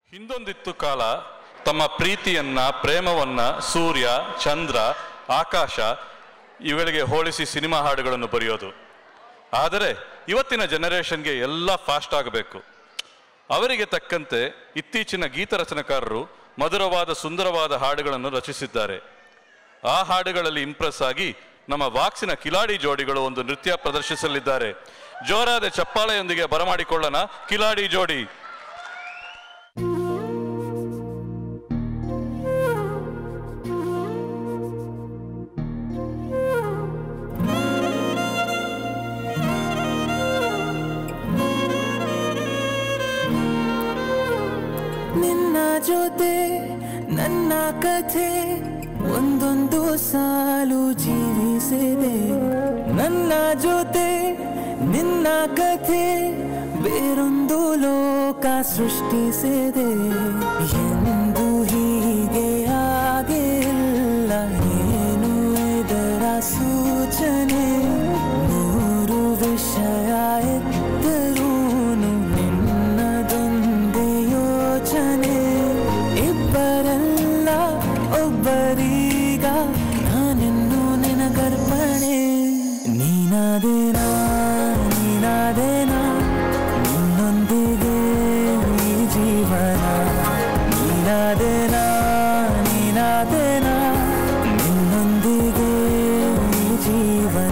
ಹಿಂದೊಂದಿತ್ತು ಕಾಲ ತಮ್ಮ ಪ್ರೀತಿಯನ್ನ ಪ್ರೇಮವನ್ನ ಸೂರ್ಯ ಚಂದ್ರ ಆಕಾಶ ಇವುಗಳಿಗೆ ಹೋಲಿಸಿ ಸಿನಿಮಾ ಹಾಡುಗಳನ್ನು ಬರೆಯೋದು ಆದರೆ ಇವತ್ತಿನ ಜನರೇಷನ್ಗೆ ಎಲ್ಲ ಫಾಸ್ಟ್ ಆಗಬೇಕು ಅವರಿಗೆ ತಕ್ಕಂತೆ ಇತ್ತೀಚಿನ ಗೀತರಚನಕಾರರು ಮಧುರವಾದ ಸುಂದರವಾದ ಹಾಡುಗಳನ್ನು ರಚಿಸಿದ್ದಾರೆ ಆ ಹಾಡುಗಳಲ್ಲಿ ಇಂಪ್ರೆಸ್ ಆಗಿ ನಮ್ಮ ವಾಕ್ಸಿನ ಕಿಲಾಡಿ ಜೋಡಿಗಳು ಒಂದು ನೃತ್ಯ ಪ್ರದರ್ಶಿಸಲಿದ್ದಾರೆ ಜೋರಾದ ಚಪ್ಪಾಳೆಯೊಂದಿಗೆ ಬರಮಾಡಿಕೊಳ್ಳೋಣ ಕಿಲಾಡಿ ಜೋಡಿ ನಿನ್ನ ಜೊತೆ ನನ್ನ ಕಥೆ ಒಂದೊಂದು ಸಾಲು ಜೀವಿಸಿದೆ ನನ್ನ ಜೊತೆ ನಿನ್ನ ಕಥೆ ಬೇರೊಂದು ಲೋಕ ಸೃಷ್ಟಿಸಿದೆ ಎಂದು ಹೀಗೆ ಆಗಿಲ್ಲ ಏನು ಇದರ ಸೂಚನೆ ನೂರು ವಿಷಯ ಎತ್ತರೂನು ನಿನ್ನದೊಂದೇ ಯೋಚನೆ ಇಬ್ಬರಲ್ಲ ಒಬ್ಬರೀಗ ನಾನೆನ್ನು ನಿನಗರ್ಪಣೆ ನೀನಾದೇನಾ ನೀನಾದೇನಾ ನಿನ್ನೊಂದಿಗೆ ಈ ಜೀವನ ನೀನಾದೇನಾ ನೀನಾದೇನಾ ನಿನ್ನೊಂದಿಗೆ ಈ ಜೀವನ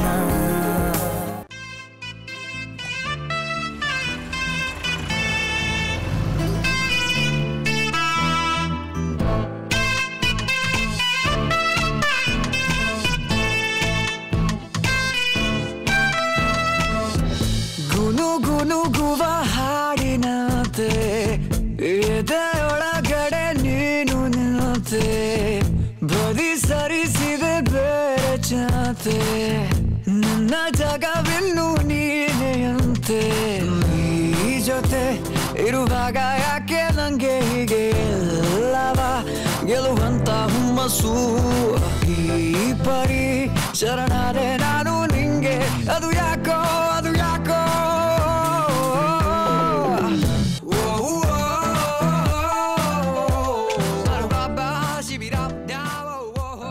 ಗುನು ಗುನುಗುವ ಹಾಡಿನಂತೆ ಎದೆಯೊಳಗಡೆ ನೀನು ನಿಲ್ಲಂತೆ ಬದಿ ಸರಿಸಿದೆ ಬೇರೆ ಜನತೆ ನನ್ನ ಜಗವಿನ್ನು ನೀನೆಯಂತೆ ಈ ಜೊತೆ ಇರುವಾಗ ಯಾಕೆ ನಂಗೆ ಹೀಗೆ ಎಲ್ಲವ ಗೆಲ್ಲುವಂತ ಹುಮ್ಮಸ್ಸು ಈ ಪರಿ ಶರಣಾದೆ ನಾನು ನಿಂಗೆ ಅದು ಯಾಕೋ ಅದು ಯಾಕೋ ಓ, ಓ, ಬಾಬಾ, ಶಿಬಿರಾಮ್, ದ್ಯಾವ, ಓ, ಓ.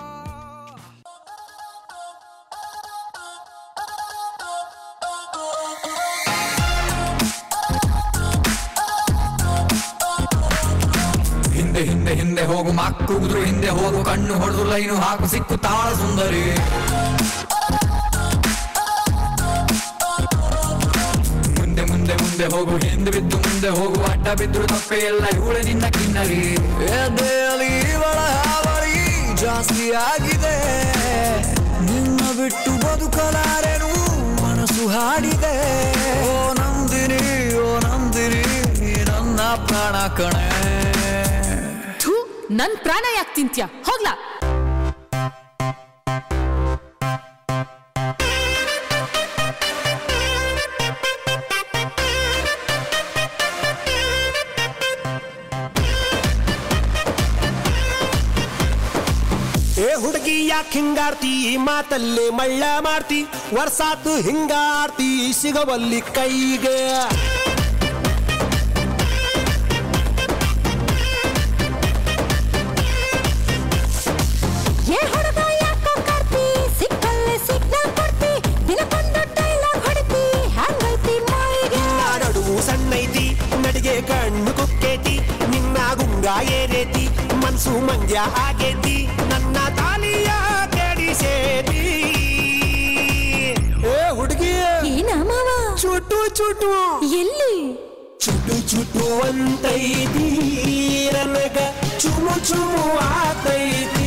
ಹಿಂದೆ ಹಿಂದೆ ಹಿಂದೆ ಹೋಗು ಮಕ್ಕುದ್ರು ಹಿಂದೆ ಹೋಗು ಕಣ್ಣು ಹೊಡೆದು ಲೈನು ಹಾಕು ಸಿಕ್ಕು ತಾಳ ಸುಂದರಿ ಮುಂದೆ ಮುಂದೆ ಮುಂದೆ ಹೋಗು ಹಿಂದೆ ಬಿದ್ದು ಮುಂದೆ ಹೋಗು ಅಡ್ಡ ಬಿದ್ರು ತಪ್ಪೆ ಎಲ್ಲ ಇವಳೆ ನಿನ್ನ ಕಿನ್ನರಿ ಎದೆಯಲ್ಲಿ ಇವಳ ಹಾವಳಿ ಜಾಸ್ತಿ ಆಗಿದೆ ನಿನ್ನ ಬಿಟ್ಟು ಬದುಕಲಾರೆನು ಮನಸ್ಸು ಹಾಡಿದೆ ಓ ನಂದಿನಿ ಓ ನಂದಿನಿ ನೀ ನನ್ನ ಪ್ರಾಣ ಕಣೆ ಥೂ ನನ್ ಪ್ರಾಣ ಯಾಕೆ ತಿಂತ್ಯ ಹೋಗ್ಲಾ ಏ ಹುಡುಗಿ ಯಾಕೆ ಹಿಂಗಾಡ್ತಿ ಈ ಮಾತಲ್ಲೇ ಮಳ್ಳ ಮಾಡ್ತಿ ವರ್ಷಾತು ಹಿಂಗಾಡ್ತಿ ಸಿಗವಲ್ಲಿ ಕೈಗೆ ಏ ಹುಡುಗ ಯಾಕೋ ಕಾರ್ತಿ ಸಿಕ್ಕಲ್ಲೇ ಸಿಗ್ನಲ್ ಕೊಡ್ತಿ ದಿನಕ್ಕೊಂದು ಡೈಲಾಗ್ ಹೊಡಿತಿ ಹ್ಯಾಂಗೈತಿ ಮೈಗೆ ನಡುವು ಸಣ್ಣೈತಿ ನಡಿಗೆ ಕಣ್ಣು ಕುಕ್ಕೇತಿ ನಿನ್ನ ಗುಂಗ ಏರೇತಿ ಮನ್ಸು ಮಂಗ್ಯ ಆಗೇತಿ ನನ್ನ ತಾಲಿಯ ಕೆಡಿಸೇತಿ ಏ ಹುಡುಗಿ ಏನ ಮಾವ ಚುಟು ಚುಟು ಎಲ್ಲಿ ಚುಟು ಚುಟು ಅಂತೈತಿ ನನಗ ಚುಮು ಚುಮು ಆತೈತಿ